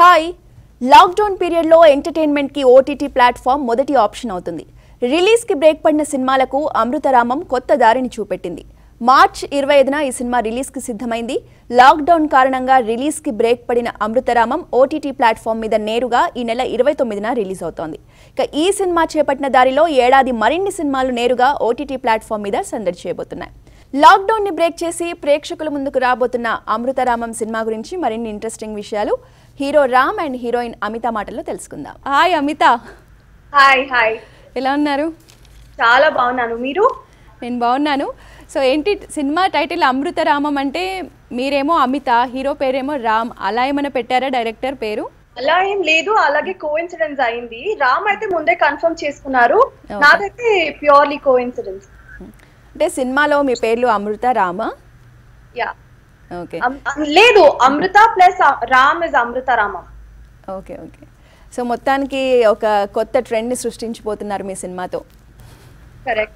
Hi lockdown పీరియడ్లో ఎంటర్టైన్మెంట్కి OTT platform మొదటి ఆప్షన్ అవుతుంది రిలీజ్కి బ్రేక్ పడిన సినిమాలకు అమృతరామం కొత్త దారిని చూపెట్టింది మార్చ్ ఇరవై ఐదున ఈ సినిమా రిలీజ్కి సిద్ధమైంది లాక్డౌన్ కారణంగా రిలీజ్కి బ్రేక్ పడిన అమృతరామం ఓటీటీ ప్లాట్ఫామ్ మీద నేరుగా ఈ నెల ఇరవై తొమ్మిదిన రిలీజ్ అవుతోంది ఇక ఈ సినిమా చేపట్టిన దారిలో ఏడాది మరిన్ని సినిమాలు నేరుగా ఓటీటీ ప్లాట్ఫామ్ మీద సందడి చేయబోతున్నాయి లాక్డౌన్ ని బ్రేక్ చేసి ప్రేక్షకుల ముందుకు రాబోతున్న అమృతరామం సినిమా గురించి మరిన్ని ఇంట్రెస్టింగ్ విషయాలు hero Ram and heroine Amita మాటల్లో తెలుసుకుందాం హాయ్ అమిత హాయ్ హాయ్ ఎలా ఉన్నారు చాలా బాగున్నాను మీరు నేను బాగున్నాను సో ఏంటి సినిమా టైటిల్ అమృతరామం అంటే మీరేమో అమిత హీరో పేరేమో రామ్ అలా ఏమైనా పెట్టారా డైరెక్టర్ పేరు అలా ఏం లేదు అలాగే కోఇన్సిడెన్స్ అయింది రామ్ అయితే ముందే కన్ఫర్మ్ చేసుకున్నారు Okay. నాదైతే ప్యూర్లీ కోఇన్సిడెన్స్ అంటే సినిమాలో మీ పేర్లు అమృత రామ యా ఓకే లేదు Amrutha plus Ram is Amrutha Ramam okay okay so మొత్తానికి ఒక కొత్త ట్రెండ్ని సృష్టించిపోతున్నారు మీ సినిమాతో కరెక్ట్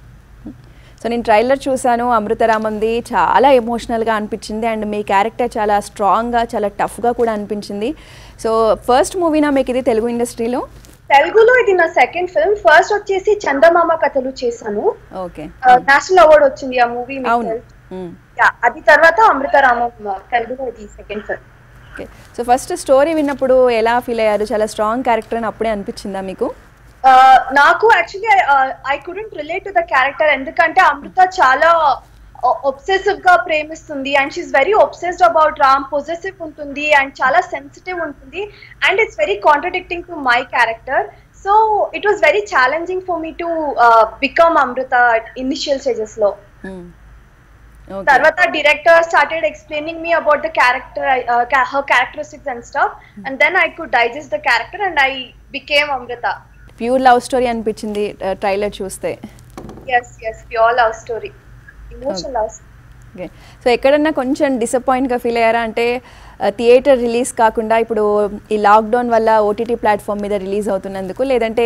సో నేను ట్రైలర్ చూశాను అమృతరామంది చాలా ఎమోషనల్గా అనిపించింది అండ్ మీ క్యారెక్టర్ చాలా స్ట్రాంగ్గా చాలా టఫ్గా కూడా అనిపించింది సో ఫస్ట్ మూవీనా మీకు ఇది తెలుగు ఇండస్ట్రీలో తెలుగులో ఇది నా సెకండ్ ఫిల్మ్ ఫస్ట్ వచ్చేసి చందమామ కథలు చేశాను ఓకే నేషనల్ అవార్డ్ వచ్చింది ఆ మూవీ అవును మ్మ్. అది తర్వాత అమృత రామం తెలుగులో ఇది second film okay so first story విన్నప్పుడు ఎలా ఫీల్ అయ్యారు చాలా స్ట్రాంగ్ క్యారెక్టర్ అని అప్పుడే అనిపించిందా మీకు Uh, నాకు actually I couldn't relate to the character ఎందుకంటే అమృత చాలా ఒబ్సెసివ్ గా ప్రేమిస్తుంది and she's very obsessed about Ram possessive ఉంటుంది అండ్ చాలా సెన్సిటివ్ ఉంటుంది and it's very contradicting to my character so it was very challenging for me to become Amrutha initial stages లో hmm. Okay తర్వాత director started explaining me about the character her characteristics and stuff and then I could digest the character and I became Amrutha pure love story అనిపించింది trailer చూస్తే yes yes pure love story emotional love okay so ఎక్కడన్నా కొంచెం డిసప్పాయింట్గా feel అయ్యారా అంటే theatre release కాకుండా ఇప్పుడు ఈ lockdown వల్ల ఓటీటీ ప్లాట్ఫామ్ మీద రిలీజ్ అవుతున్నందుకు లేదంటే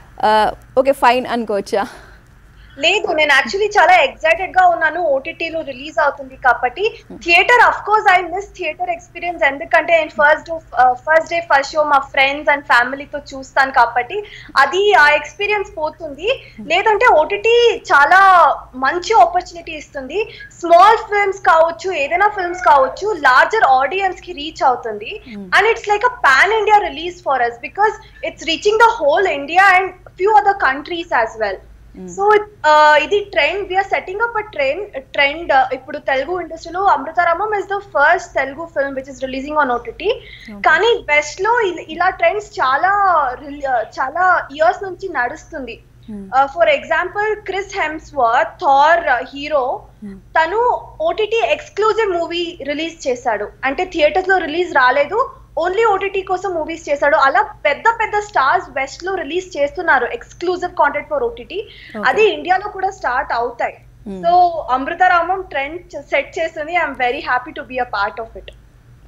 ఓకే ఫైన్ అనుకోవచ్చా లేదు నేను యాక్చువల్లీ చాలా ఎక్సైటెడ్ గా ఉన్నాను ఓటీటీలో రిలీజ్ అవుతుంది కాబట్టి theatre of course I miss theatre experience ఎందుకంటే నేను first first day first show మా ఫ్రెండ్స్ అండ్ ఫ్యామిలీతో చూస్తాను కాబట్టి అది ఆ ఎక్స్పీరియన్స్ పోతుంది లేదంటే ఓటీటీ చాలా మంచి ఆపర్చునిటీ ఇస్తుంది స్మాల్ ఫిల్మ్స్ కావచ్చు ఏదైనా ఫిల్మ్స్ కావచ్చు లార్జర్ ఆడియన్స్ కి రీచ్ అవుతుంది and it's like a pan India release for us because it's reaching the whole India and few other countries as well so ఇది trend we're setting up a trend trend ఇప్పుడు తెలుగు ఇండస్ట్రీలో Amrutharamam is the first Telugu film which is releasing on OTT కానీ west లో ఇల- ఇలా trends చాలా reel- చాలా years నుంచి నడుస్తుంది for example Chris Hemsworth Thor hero తను ఓటీటీ ఎక్స్క్లూజివ్ మూవీ రిలీజ్ చేశాడు అంటే థియేటర్స్ లో రిలీజ్ రాలేదు ఓన్లీ ఓటీటీ కోసం మూవీస్ చేశాడు అలా పెద్ద పెద్ద స్టార్స్ వెస్ట్ లో రిలీజ్ చేస్తున్నారు ఎక్స్క్లూజివ్ కాంటెంట్ ఫర్ ఓటీటీ అది ఇండియాలో కూడా స్టార్ట్ అవుతాయి సో అమృతరామం ట్రెండ్ సెట్ చేస్తుంది I'm very happy to be a part of it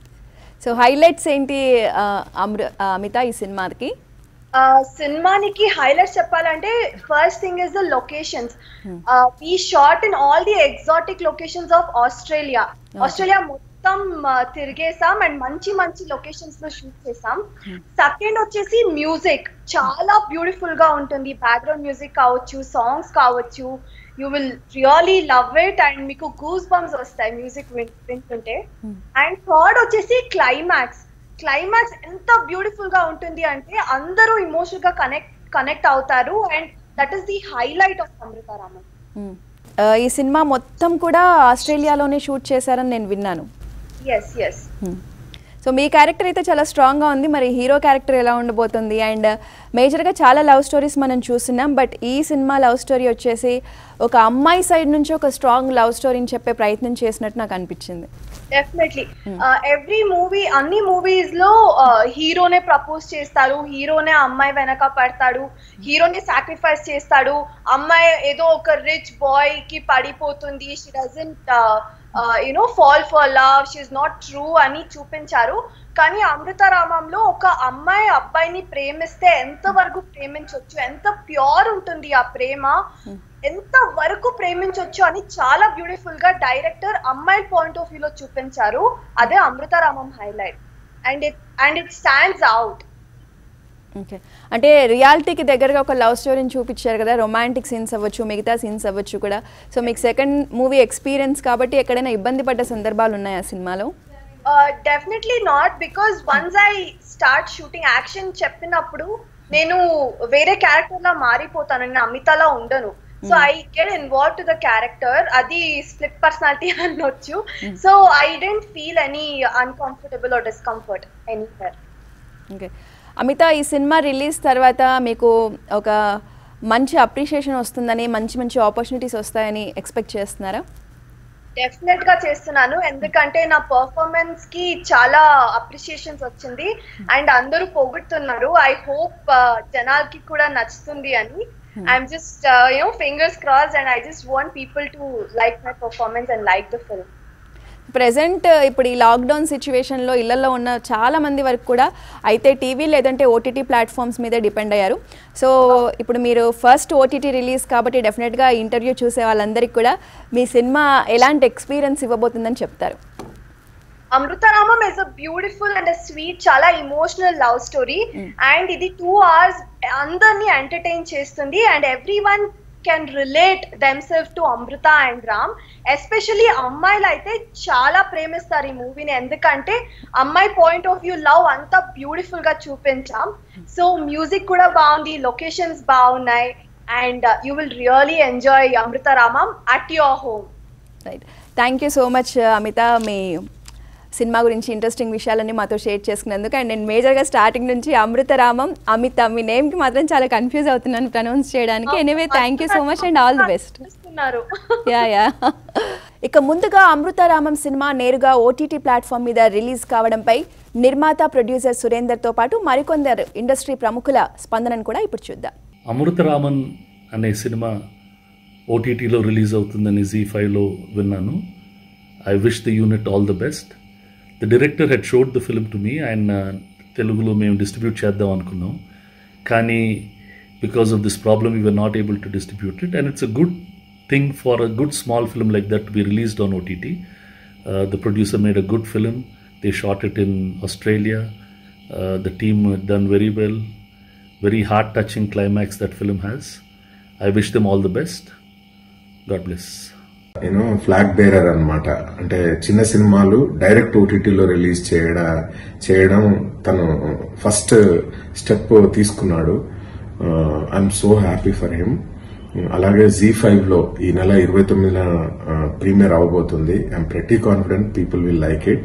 so highlights ఏంటి ఆ, అమృ ఆ, అమిత ఈ సినిమాకి ఆ సినిమానికి హైలైట్స్ చెప్పాలంటే first thing is the locations ఈ shot in all the exotic locations of Australia Australia మొత్తం ఆ, తిరిగేసాం అండ్ మంచి మంచి లొకేషన్స్ లో షూట్ చేసాం సెకండ్ వచ్చేసి మ్యూజిక్ చాలా బ్యూటిఫుల్ గా ఉంటుంది బ్యాక్గ్రౌండ్ మ్యూజిక్ కావచ్చు సాంగ్స్ కావచ్చు you will really love it and మీకు గూస్ బంప్స్ వస్తాయి మ్యూజిక్ వింటుంటే అండ్ థర్డ్ వచ్చేసి క్లైమాక్స్ క్లైమాక్స్ ఎంత బ్యూటిఫుల్ గా ఉంటుంది అంటే అందరూ ఇమోషనల్ గా కనెక్ట్ కనెక్ట్ అవుతారు and that is the highlight of Amrutharaman hmm. ఆ, ఈ సినిమా మొత్తం కూడా ఆస్ట్రేలియాలోనే షూట్ చేశారని నేను విన్నాను ఎస్ ఎస్ సో మీ క్యారెక్టర్ అయితే చాలా స్ట్రాంగ్గా ఉంది మరి హీరో క్యారెక్టర్ ఎలా ఉండబోతుంది అండ్ మేజర్గా చాలా లవ్ స్టోరీస్ మనం చూస్తున్నాం బట్ ఈ సినిమా లవ్ స్టోరీ వచ్చేసి ఒక అమ్మాయి సైడ్ నుంచి ఒక స్ట్రాంగ్ లవ్ స్టోరీని చెప్పే ప్రయత్నం చేసినట్టు నాకు అనిపించింది డెఫినెట్లీ ఎవ్రీ మూవీ అన్ని మూవీస్ లో హీరోనే ప్రపోజ్ చేస్తారు హీరోనే అమ్మాయి వెనక పడతాడు హీరోనే సాక్రిఫైస్ చేస్తాడు అమ్మాయి ఏదో ఒక రిచ్ బాయ్ కి పడిపోతుంది she doesn't you know fall for love she's not true అని చూపించారు కానీ అమృతారామంలో ఒక అమ్మాయి అబ్బాయిని ప్రేమిస్తే ఎంత వరకు ప్రేమించవచ్చు ఎంత ప్యూర్ ఉంటుంది ఆ ప్రేమ ఎంత వరకు ప్రేమించవచ్చు అని చాలా బ్యూటిఫుల్ గా డైరెక్టర్ అమ్మాయి పాయింట్ ఆఫ్ వ్యూ లో చూపించారు అదే అమృతారామం highlight and it and it stands out okay అంటే రియాలిటీకి దగ్గరగా ఒక లవ్ స్టోరీని చూపించారు కదా రొమాంటిక్ సీన్స్ అవ్వచ్చు మిగతా సీన్స్ అవ్వచ్చు కూడా సో మీకు సెకండ్ మూవీ ఎక్స్పీరియన్స్ కాబట్టి ఎక్కడైనా ఇబ్బంది పడ్డ సందర్భాలు ఉన్నాయా సినిమాలో uh, definitely not because once I start shooting action చెప్పినప్పుడు నేను వేరే క్యారెక్టర్ లా మారిపోతాను నేను అమితలా ఉండను so I get involve to the character అది స్ప్లిట్ పర్సనాలిటీ అనొచ్చు so I don't feel any uncomfortable or discomfort anywhere okay Amitha ఈ సినిమా రిలీజ్ తర్వాత మీకు ఒక మంచి అప్రిషియేషన్ వస్తుందని మంచి మంచి ఆపర్చునిటీస్ వస్తాయని ఎక్స్పెక్ట్ చేస్తున్నారా డెఫినెట్ గా చేస్తున్నాను ఎందుకంటే నా పర్ఫార్మెన్స్ కి చాలా అప్రిషియేషన్స్ వచ్చింది అండ్ అందరూ పొగుడుతున్నారు ఐ హోప్ జనాలకి కూడా నచ్చుతుంది అని I'm just you know fingers cross and I just want people to like my performance and like the film present ఇప్పుడు ఈ లాక్డౌన్ సిచ్యువేషన్లో ఇళ్లలో ఉన్న చాలా మంది వరకు కూడా అయితే టీవీ లేదంటే ఓటీటీ ప్లాట్ఫామ్స్ మీదే డిపెండ్ అయ్యారు సో ఇప్పుడు మీరు ఫస్ట్ ఓటీటీ రిలీజ్ కాబట్టి డెఫినెట్గా ఇంటర్వ్యూ చూసే వాళ్ళందరికీ కూడా మీ సినిమా ఎలాంటి ఎక్స్పీరియన్స్ ఇవ్వబోతుందని చెప్తారు Amrutharamam is a beautiful and sweet చాలా ఇమోషనల్ లవ్ స్టోరీ అండ్ ఇది టూ అవర్స్ అందరినీ ఎంటర్టైన్ చేస్తుంది and every one can relate themselves to Amrutha and Ram especially అమ్మాయిలు అయితే చాలా ప్రేమిస్తారు ఈ మూవీని ఎందుకంటే అమ్మాయి పాయింట్ ఆఫ్ వ్యూ లవ్ అంతా బ్యూటిఫుల్ గా చూపించాం సో మ్యూజిక్ కూడా బాగుంది లొకేషన్స్ బాగున్నాయి and you will really enjoy Amrutharamam at your home right thank you so much Amitha me cinema గురించి ఇంట్రెస్టింగ్ విషయాలన్నీ మాతో షేర్ చేసుకున్నందుకు అండ్ నేను మేజర్గా స్టార్టింగ్ నుంచి అమృతరామం అమిత మీ నేమ్కి మాత్రం చాలా కన్ఫ్యూజ్ అవుతున్నాను ప్రనౌన్స్ చేయడానికి anyway thank you so much and all the best చూస్తున్నారు యా యా ఇక ముందుగా అమృతారామం సినిమా నేరుగా ఓటీటీ ప్లాట్ఫామ్ మీద రిలీజ్ కావడంపై నిర్మాత ప్రొడ్యూసర్ సురేందర్తో పాటు మరికొందరు ఇండస్ట్రీ ప్రముఖుల స్పందనను కూడా ఇప్పుడు చూద్దాం అమృతరామన్ అనే సినిమా ఓటీటీలో రిలీజ్ అవుతుందని జీ ఫైవ్లో విన్నాను I wish the unit all the best the director had showed the film to me ఆయన తెలుగులో మేము డిస్ట్రిబ్యూట్ చేద్దాం అనుకున్నాం కానీ because of this problem you are not able to distribute it and it's a good thing for a good small film like that to be released on OTT the producer made a good film they shot it in Australia the team done very well very heart touching climax that film has. I wish them all the best. God bless. నేను flag bearer అన్నమాట అంటే చిన్న సినిమాలు direct ఓటీటీలో release చేయడ చేయడం తను first step తీసుకున్నాడు I'm so happy for him అలాగే జీ ఫైవ్ లో ఈ నెల ఇరవై తొమ్మిదిన ప్రీమియర్ అవబోతుంది I'm pretty confident people will like it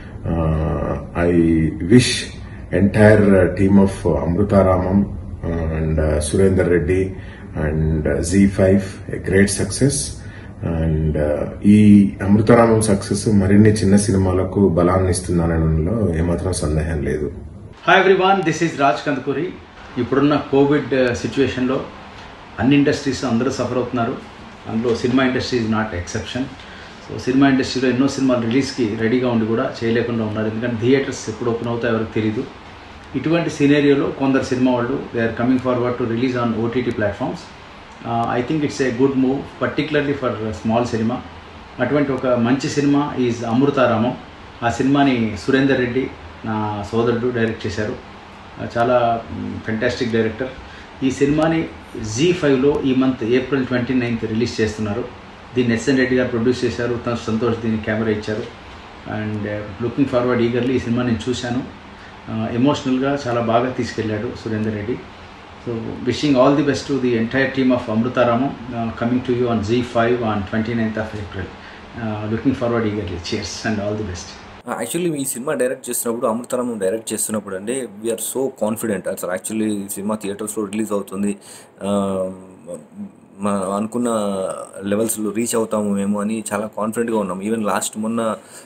I wish entire team of Amrutharamam and Surender Reddy and Zee five a great success and ఈ అమృతారామం సక్సెస్ మరిన్ని చిన్న సినిమాలకు బలాన్ని ఇస్తుందనడంలో ఏమాత్రం సందేహం లేదు hi everyone this is Raj Kandukuri ఇప్పుడున్న కోవిడ్ సిచ్యువేషన్లో అన్ని ఇండస్ట్రీస్ అందరూ సఫర్ అవుతున్నారు అందులో cinema industry is not exception so cinema ఇండస్ట్రీలో ఎన్నో సినిమాలు రిలీజ్కి రెడీగా ఉండి కూడా చేయలేకుండా ఉన్నారు ఎందుకంటే థియేటర్స్ ఎప్పుడు ఓపెన్ అవుతాయో ఎవరికి తెలియదు ఇటువంటి సినేరియోలో కొందరు సినిమా వాళ్ళు they are coming forward to release on OTT platforms I think it's a good move particularly for small cinema అటువంటి ఒక మంచి సినిమా ఈజ్ అమృతారామం ఆ సినిమాని సురేందర్ రెడ్డి నా సోదరుడు డైరెక్ట్ చేశారు ఆ, చాలా ఫెంటాస్టిక్ డైరెక్టర్ ఈ సినిమాని జీ ఫైవ్లో ఈ month April twenty ninth release చేస్తున్నారు దీన్ని ఎస్ఎన్ రెడ్డి గారు ప్రొడ్యూస్ చేశారు తను సంతోష్ దీన్ని కెమెరా ఇచ్చారు అండ్ లుకింగ్ ఫార్వర్డ్ ఈగర్లీ ఈ సినిమా నేను చూశాను ఎమోషనల్గా చాలా బాగా తీసుకెళ్ళాడు Surender Reddy so wishing all the best to the entire team of Amrutharamam coming to you on Zee five on twenty ninth of April looking forward eagerly cheers and all the best actually ఈ cinema direct చేసినప్పుడు Amrutharamam direct చేస్తున్నప్పుడు అంటే we're so confident అసలు actually ఈ cinema థియేటర్స్లో release అవుతుంది ఆ, మనం అనుకున్న లెవెల్స్లో రీచ్ అవుతాము మేము అని చాలా కాన్ఫిడెంట్గా ఉన్నాము ఈవెన్ లాస్ట్ మొన్న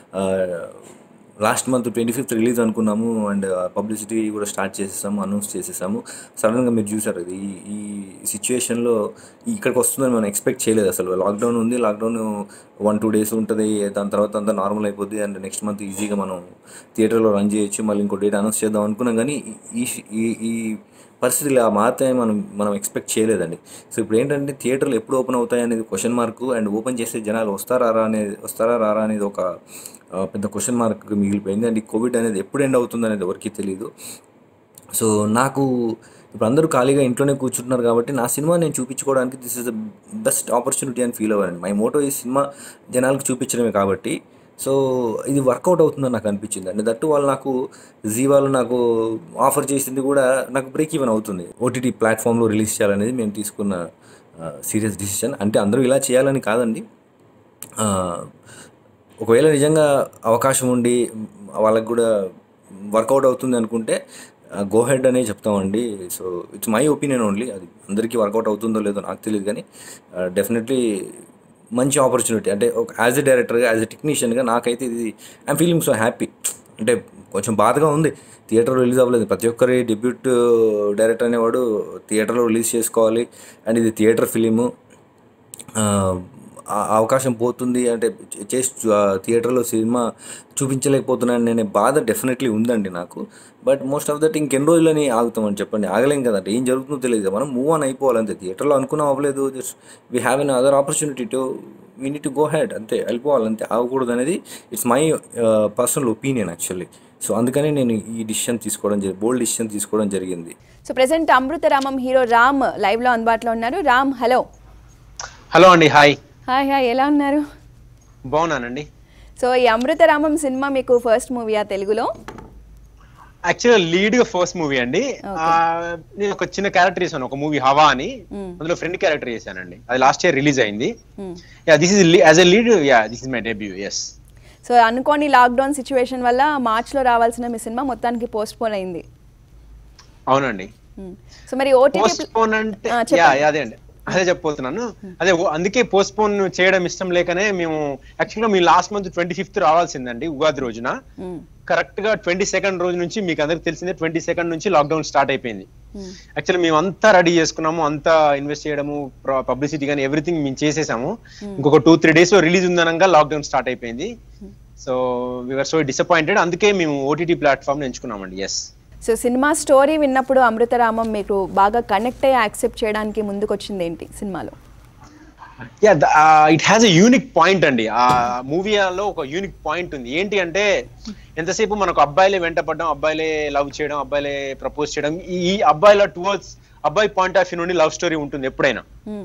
last month twenty fifth release అనుకున్నాము అండ్ పబ్లిసిటీ కూడా స్టార్ట్ చేసేసాము అనౌన్స్ చేసేసాము సడన్గా మీరు చూసారు ఇది ఈ- ఈ సిచ్యువేషన్లో ఇక్కడికి వస్తుందని మనం ఎక్స్పెక్ట్ చేయలేదు అసలు లాక్డౌన్ ఉంది లాక్డౌన్ వన్ టూ డేస్ ఉంటుంది దాని తర్వాత అంతా నార్మల్ అయిపోద్ది అండ్ నెక్స్ట్ మంత్ ఈజీగా మనం థియేటర్లో రన్ చేయొచ్చు మళ్ళీ ఇంకో డేట్ అనౌన్స్ చేద్దాం అనుకున్నాం కానీ ఈ ఈ ఈ పరిస్థితులు ఆ మాత్రమే మనం మనం ఎక్స్పెక్ట్ చేయలేదండి సో ఇప్పుడు ఏంటంటే థియేటర్లు ఎప్పుడు ఓపెన్ అవుతాయి అనేది క్వశ్చన్ మార్క్ అండ్ ఓపెన్ చేస్తే జనాలు వస్తారా రా అనేది వస్తారా రారా అనేది ఒక ఆ, పెద్ద క్వశ్చన్ మార్క్ మిగిలిపోయింది అండ్ ఈ కోవిడ్ అనేది ఎప్పుడు ఎండ్ అవుతుంది అనేది ఎవరికీ తెలియదు సో నాకు ఇప్పుడు అందరూ ఖాళీగా ఇంట్లోనే కూర్చుంటున్నారు కాబట్టి నా సినిమా నేను చూపించుకోవడానికి this is the best opportunity అని ఫీల్ అవ్వాలండి మై మోటో ఈ సినిమా జనాలకు చూపించడమే కాబట్టి సో ఇది వర్కౌట్ అవుతుందని నాకు అనిపించింది అండి దట్టు వాళ్ళు నాకు జీ వాళ్ళు నాకు ఆఫర్ చేసింది కూడా నాకు బ్రేక్ ఈవెన్ అవుతుంది ఓటీటీ ప్లాట్ఫామ్లో రిలీజ్ చేయాలనేది మేము తీసుకున్న సీరియస్ డిసిషన్ అంటే అందరూ ఇలా చేయాలని కాదండి ఆ, ఒకవేళ నిజంగా అవకాశం ఉండి వాళ్ళకి కూడా వర్కౌట్ అవుతుంది అనుకుంటే గో హెడ్ అనే చెప్తామండి so it's my opinion only అది అందరికీ వర్కౌట్ అవుతుందో లేదో నాకు తెలియదు కానీ డెఫినెట్లీ మంచి ఆపర్చునిటీ అంటే ఒక యాజ్ ఎ డైరెక్టర్గా యాజ్ ఎ టెక్నీషియన్గా నాకైతే ఇది ఐఎమ్ ఫీలింగ్ సో హ్యాపీ అంటే కొంచెం బాధగా ఉంది థియేటర్లో రిలీజ్ అవ్వలేదు ప్రతి ఒక్కరి డెబ్యూట్ డైరెక్టర్ అనేవాడు థియేటర్లో రిలీజ్ చేసుకోవాలి అండ్ ఇది థియేటర్ ఫిలిము ఆ ఆ అవకాశం పోతుంది అంటే చే- చేసి చూ- ఆ థియేటర్లో సినిమా చూపించలేకపోతున్నాను అనే బాధ డెఫినెట్లీ ఉందండి నాకు బట్ మోస్ట్ ఆఫ్ దట్ ఇంకెన్ని రోజులని ఆగుతామని చెప్పండి ఆగలేం కదా ఏం జరుగుతుందో తెలియదు కదా. మనం మూవ్ ఆన్ అయిపోవాలి అంతే థియేటర్లో అనుకున్నాం అవ్వలేదు just we have another opportunity to we need to go ahead అంతే వెళ్ళిపోవాలి అంతే ఆగకూడదు అనేది it's my personal opinion actually so అందుకని నేను ఈ డిసిషన్ తీసుకోవడం జరిగింది బోల్డ్ డిసిషన్ తీసుకోవడం జరిగింది so present Amrutharamam hero Ram live లో అందుబాటులో ఉన్నారు రామ్ హలో హలో అండి హాయ్ హాయ్ హాయ్ ఎలా ఉన్నారు బాగున్నానండి సో ఈ అమృతరామం సినిమా మీకు ఫస్ట్ మూవీయా తెలుగులో యాక్చువల్గా లీడ్ గా ఫస్ట్ మూవీ అండి ఆ, నేను ఒక చిన్న క్యారెక్టర్ చేశాను ఒక మూవీ హవా అని అందులో ఫ్రెండ్ క్యారెక్టర్ చేశానండి అది లాస్ట్ ఇయర్ రిలీజ్ అయింది yeah this is as a lead yeah this is my debut yes so అనుకోని లాక్డౌన్ సిచ్యువేషన్ వల్ల మార్చ్లో రావాల్సిన మీ సినిమా మొత్తానికి పోస్ట్ పోన్ అయింది అవునండి సో మరి ఓటీటీ పోస్ట్ పోన్ అంటే ఆ, యా చెప్పండి. యా, అదే అండి అదే చెప్పబోతున్నాను అదే ఓ- అందుకే పోస్ట్ పోన్ చేయడం ఇష్టం లేకనే మేము యాక్చువల్ గా మీ లాస్ట్ మంత్ ట్వంటీ ఫిఫ్త్ రావాల్సిందండి ఉగాది రోజున కరెక్ట్ గా ట్వంటీ సెకండ్ రోజు నుంచి మీకు అందరికి తెలిసిందే ట్వంటీ సెకండ్ నుంచి లాక్డౌన్ స్టార్ట్ అయిపోయింది యాక్చువల్లీ మేము అంతా రెడీ చేసుకున్నాము అంతా ఇన్వెస్ట్ చేయడము పబ్లిసిటీ కానీ ఎవ్రీథింగ్ మేము చేసేసాము ఇంకొక టూ త్రీ డేస్ లో రిలీజ్ ఉందనగా లాక్డౌన్ స్టార్ట్ అయిపోయింది సో వీఆర్ సో డిసప్పాయింటెడ్ అందుకే మేము ఓటీటీ ప్లాట్ఫామ్ ఎంచుకున్నామండి ఎస్ సో సినిమా స్టోరీ విన్నప్పుడు అమృతరామం మీకు బాగా కనెక్ట్ అయ్యి యాక్సెప్ట్ చేయడానికి ముందుకు వచ్చింది ఏంటి సినిమాలో yeah it has a unique point అండి ఆ మూవీలో ఒక యూనిక్ పాయింట్ ఉంది ఏంటి అంటే ఎంతసేపు మనకు అబ్బాయిలే వెంట పడడం అబ్బాయిలే లవ్ చేయడం అబ్బాయిలే ప్రపోజ్ చేయడం ఈ- ఈ అబ్బాయిల టువర్డ్స్ అబ్బాయి పాయింట్ ఆఫ్ వ్యూ నుండి లవ్ స్టోరీ ఉంటుంది ఎప్పుడైనా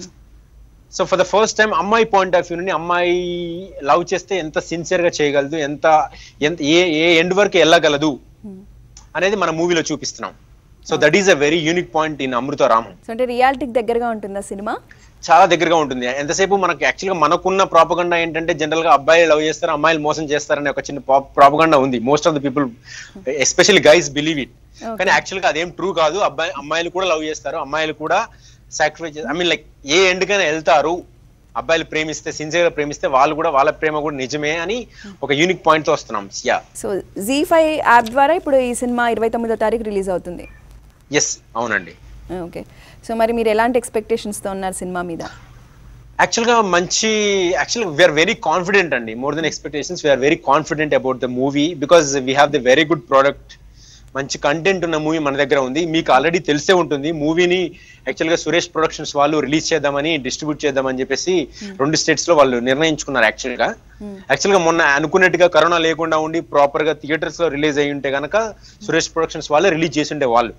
so for the first time అమ్మాయి పాయింట్ ఆఫ్ వ్యూ నుండి అమ్మాయి లవ్ చేస్తే ఎంత సిన్సియర్ గా చేయగలదు ఎంత ఎంత ఏ ఏ ఎండ్ వరకు వెళ్ళగలదు అనేది మన మూవీలో చూపిస్తున్నాం so that is a very unique point in Amrutha Ramam so అంటే రియాలిటీకి దగ్గరగా ఉంటుందా సినిమా చాలా దగ్గరగా ఉంటుంది ఎంతసేపు మనకి యాక్చువల్ గా మనకున్న ప్రాపగండా ఏంటంటే జనరల్ గా అబ్బాయిలు లవ్ చేస్తారు అమ్మాయిలు మోసం చేస్తారనే ఒక చిన్న ప్రాపగండా ఉంది most of the people especially guys believe it కానీ యాక్చువల్ గా అదేం ట్రూ కాదు అబ్బాయి అమ్మాయిలు కూడా లవ్ చేస్తారు అమ్మాయిలు కూడా సాక్రిఫైస్ ఐ మీన్ లైక్ ఏ ఎండ్ కైనా వెళ్తారు అబ్బాయిలు ప్రేమిస్తే సిన్సియర్ గా ప్రేమిస్తే వాళ్ళు కూడా వాళ్ళ ప్రేమ కూడా నిజమే అని ఒక యూనిక్ పాయింట్ తో వస్తున్నాం yeah so Zee five app ద్వారా ఇప్పుడు ఈ సినిమా ఇరవై తొమ్మిదో తారీఖు రిలీజ్ అవుతుంది ఎస్ అవునండి ఓకే సో మరి మీరు ఎలాంటి ఎక్స్పెక్టేషన్స్తో ఉన్నారు సినిమా మీద యాక్చువల్ గా మంచి యాక్చువల్ వీఆర్ వెరీ కాన్ఫిడెంట్ అండి more than expectations we're very confident about the movie because we have the very good product మంచి కంటెంట్ ఉన్న మూవీ మన దగ్గర ఉంది మీకు ఆల్రెడీ తెలిసే ఉంటుంది మూవీని యాక్చువల్ గా సురేష్ ప్రొడక్షన్స్ వాళ్ళు రిలీజ్ చేద్దామని డిస్ట్రిబ్యూట్ చేద్దామని చెప్పేసి రెండు స్టేట్స్ లో వాళ్ళు నిర్ణయించుకున్నారు యాక్చువల్ గా యాక్చువల్ గా మొన్న అనుకున్నట్టుగా కరోనా లేకుండా ఉండి ప్రాపర్ గా థియేటర్స్ లో రిలీజ్ అయ్యి ఉంటే గనక సురేష్ ప్రొడక్షన్స్ వాళ్ళే రిలీజ్ చేసి ఉండే వాళ్ళు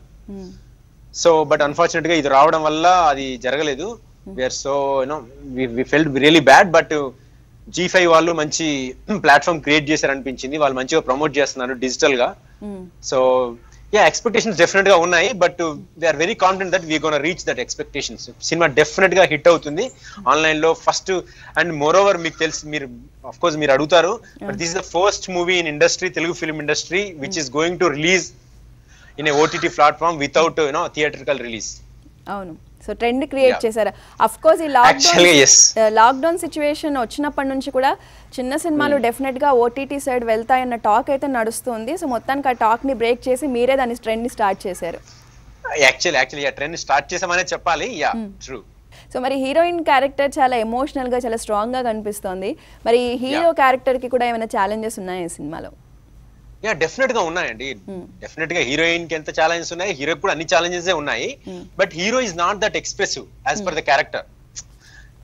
సో బట్ అన్ఫార్చునేట్ గా ఇది రావడం వల్ల అది జరగలేదు we're so you know we felt really bad but Zee five వాళ్ళు మంచి ప్లాట్ఫామ్ క్రియేట్ చేశారు అనిపించింది వాళ్ళు మంచిగా ప్రమోట్ చేస్తున్నారు డిజిటల్ గా సో యా ఎక్స్పెక్టేషన్స్ డెఫినెట్ గా ఉన్నాయి but we're very confident that we gonna reach that expectations cinema definite గా హిట్ అవుతుంది ఆన్లైన్ లో ఫస్ట్ అండ్ మోర్ ఓవర్ మీకు తెలిసి మీరు అఫ్ కోర్స్ మీరు అడుగుతారు but this the first movie in industry Telugu film industry which is going to release in a OTT platform without you know theatrical release అవును so trend create Yeah. చేశారు of course ఈ Actually, yes. Lockdown lockdown situation వచ్చినప్పటి నుంచి కూడా చిన్న సినిమాలు definite గా OTT side వెళ్తాయన్న talk అయితే నడుస్తుంది సో మొత్తానికి ఆ టాక్ ని బ్రేక్ చేసి మీరే దాని ట్రెండ్ ని స్టార్ట్ చేశారు యాక్చువల్లీ యాక్చువల్లీ ట్రెండ్ స్టార్ట్ చేసామనే చెప్పాలి యా ట్రూ సో మరి హీరోయిన్ క్యారెక్టర్ చాలా ఎమోషనల్ గా చాలా స్ట్రాంగ్ గా కనిపిస్తోంది మరి హీరో క్యారెక్టర్ కి కూడా ఏమైనా ఛాలెంజెస్ ఉన్నాయా ఈ సినిమాలో యా డెఫినెట్ గా ఉన్నాయండి డెఫినెట్ గా హీరోయిన్ కి ఎంత ఛాలెంజెస్ ఉన్నాయి హీరో కూడా అన్ని ఛాలెంజెస్ ఉన్నాయి but hero is not that expressive as per the character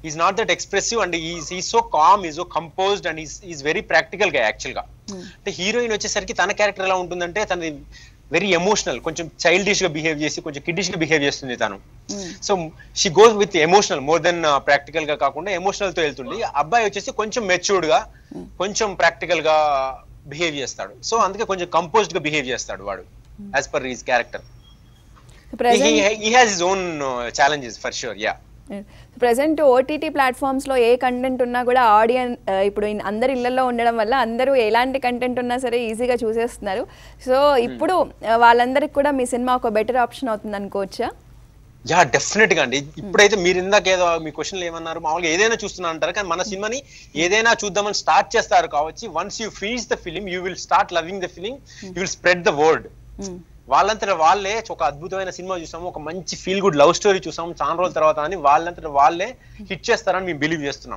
is not that expressive and is he so calm is so composed and is is very practical గా actual గా అంటే heroine వచ్చేసరికి తన character ఎలా ఉంటుందంటే తనది very emotional కొంచెం childish గా బిహేవ్ చేసి కొంచెం కిడ్డిష్ గా బిహేవ్ చేస్తుంది తను so she goes with emotional more than practical గా కాకుండా ఎమోషనల్ తో వెళ్తుంది అబ్బాయి వచ్చేసి కొంచెం మెచ్యూర్డ్ గా కొంచెం ప్రాక్టికల్ గా బిహేవ్ చేస్తాడు సో అందుకే కొంచెం కంపోజ్డ్ గా బిహేవ్ చేస్తాడు వాడు as per his character present he has his own challenges for sure yeah present OTT ప్లాట్ఫామ్స్లో ఏ కంటెంట్ ఉన్నా కూడా ఆడియన్ ఇప్పుడు ఇన్- అందరి ఇళ్లలో ఉండడం వల్ల అందరూ ఎలాంటి కంటెంట్ ఉన్నా సరే ఈజీగా చూసేస్తున్నారు సో ఇప్పుడు ఆ, వాళ్ళందరికీ కూడా మీ సినిమా ఒక బెటర్ ఆప్షన్ అవుతుంది అనుకోవచ్చా యా డెఫినెట్ గా అండి ఇప్పుడైతే మీరు ఇందాక ఏదో మీ క్వశ్చన్లు ఏమన్నారు మామూలుగా ఏదైనా చూస్తున్నా అంటారు కానీ మన సినిమాని ఏదైనా చూద్దామని స్టార్ట్ చేస్తారు కావచ్చు once you see the film you will start loving the film you will spread the word వాళ్ళంతట వాళ్ళే ఒక అద్భుతమైన సినిమా చూసాము ఒక మంచి ఫీల్ గుడ్ లవ్ స్టోరీ చూసాము చాలా రోజుల తర్వాత అని వాళ్ళంతట వాళ్ళే హిట్ చేస్తారని మేము బిలీవ్ చేస్తున్నాం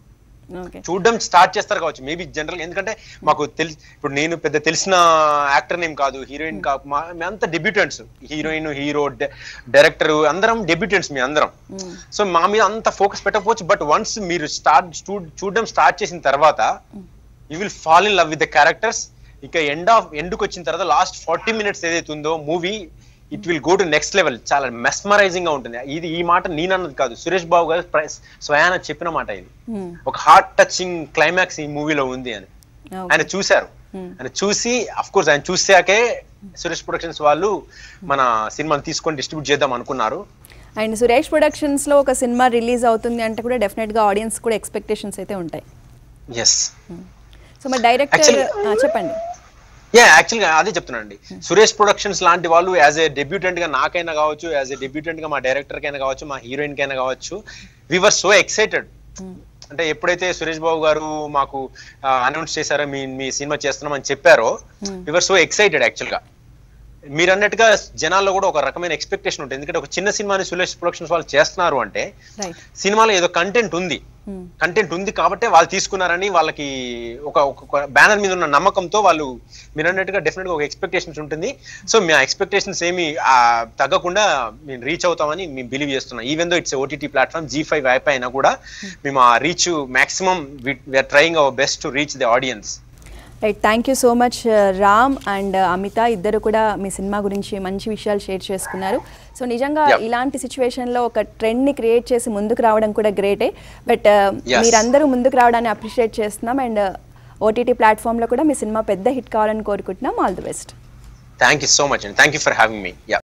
ఓకే చూడడం స్టార్ట్ చేస్తారు కావచ్చు మేబీ జనరల్ ఎందుకంటే మాకు తెలి ఇప్పుడు నేను పెద్ద తెలిసిన యాక్టర్ నేమ్ కాదు హీరోయిన్ కాదు మా మేమంతా డెబ్యూటెంట్స్ హీరోయిన్ హీరో డైరెక్టర్ అందరం డెబ్యూటెంట్స్ మీ అందరం సో మా మీద అంత ఫోకస్ పెట్టకపోవచ్చు బట్ వన్స్ మీరు స్టార్ట్ చూడడం స్టార్ట్ చేసిన తర్వాత you will fall in love with the characters ఇక ఎండ్ ఆఫ్ ఎండ్కి వచ్చిన తర్వాత లాస్ట్ ఫార్టీ మినిట్స్ ఏదైతే ఉందో movie it will go to next level చాలా మెస్మరైజింగ్ గా ఉంటుంది ఇది ఈ మాట నేనన్నది కాదు సురేష్ బాబు గారు ప్ర- స్వయాన చెప్పిన మాట ఇది ఒక హార్ట్ టచింగ్ క్లైమాక్స్ ఈ మూవీలో ఉంది అని ఆయన చూశారు ఆయన చూసి అఫ్ కోర్స్ ఆయన చూసాకే సురేష్ ప్రొడక్షన్స్ వాళ్ళు మన సినిమాని తీసుకొని డిస్ట్రిబ్యూట్ చేద్దాం అనుకున్నారు అండ్ సురేష్ ప్రొడక్షన్స్లో ఒక సినిమా రిలీజ్ అవుతుంది అంటే కూడా డెఫినెట్గా ఆడియన్స్ కూడా ఎక్స్పెక్టేషన్స్ అయితే ఉంటాయి ఎస్ సో మరి డైరెక్టర్ Actually- చెప్పండి యా యాక్చువల్గా అదే చెప్తున్నానండి సురేష్ ప్రొడక్షన్స్ లాంటి వాళ్ళు యాజ్ ఏ డెబ్యూటెంట్ గా నాకైనా కావచ్చు యాజ్ ఏ డెబ్యూటెంట్ గా మా డైరెక్టర్ కైనా కావచ్చు మా హీరోయిన్ కైనా కావచ్చు వివర్ సో ఎక్సైటెడ్ అంటే ఎప్పుడైతే సురేష్ బాబు గారు మాకు అనౌన్స్ చేశారో మీ మీ సినిమా చేస్తున్నామని చెప్పారో వివర్ సో ఎక్సైటెడ్ యాక్చువల్ గా మీరు అన్నట్టుగా జనాల్లో కూడా ఒక రకమైన ఎక్స్పెక్టేషన్ ఉంటుంది ఎందుకంటే ఒక చిన్న సినిమాని సురేష్ ప్రొడక్షన్స్ వాళ్ళు చేస్తున్నారు అంటే రైట్ సినిమాలో ఏదో కంటెంట్ ఉంది కంటెంట్ ఉంది కాబట్టే వాళ్ళు తీసుకున్నారని వాళ్ళకి ఒక బ్యానర్ మీద ఉన్న నమ్మకంతో వాళ్ళు మీరు అన్నట్టుగా డెఫినెట్ గా ఒక ఎక్స్పెక్టేషన్స్ ఉంటుంది సో మీ ఎక్స్పెక్టేషన్స్ ఏమి ఆ, తగ్గకుండా మేము రీచ్ అవుతామని మేము బిలీవ్ చేస్తున్నాం even though it's OTT platform Zee five app అయినా కూడా మేము ఆ reach maximum we're trying our best to reach the audience right thank you so much Ram and Amitha ఇద్దరు కూడా మీ సినిమా గురించి మంచి విషయాలు షేర్ చేసుకున్నారు సో నిజంగా Yeah. ఇలాంటి సిచ్యువేషన్లో ఒక ట్రెండ్ని క్రియేట్ చేసి ముందుకు రావడం కూడా గ్రేటే బట్ Yes. మీరందరూ ముందుకు రావడాన్ని అప్రిషియేట్ చేస్తున్నాం అండ్ ఓటీటీ ప్లాట్ఫామ్లో కూడా మీ సినిమా పెద్ద హిట్ కావాలని కోరుకుంటున్నాం all the best thank you so much అండి thank you for having me yeah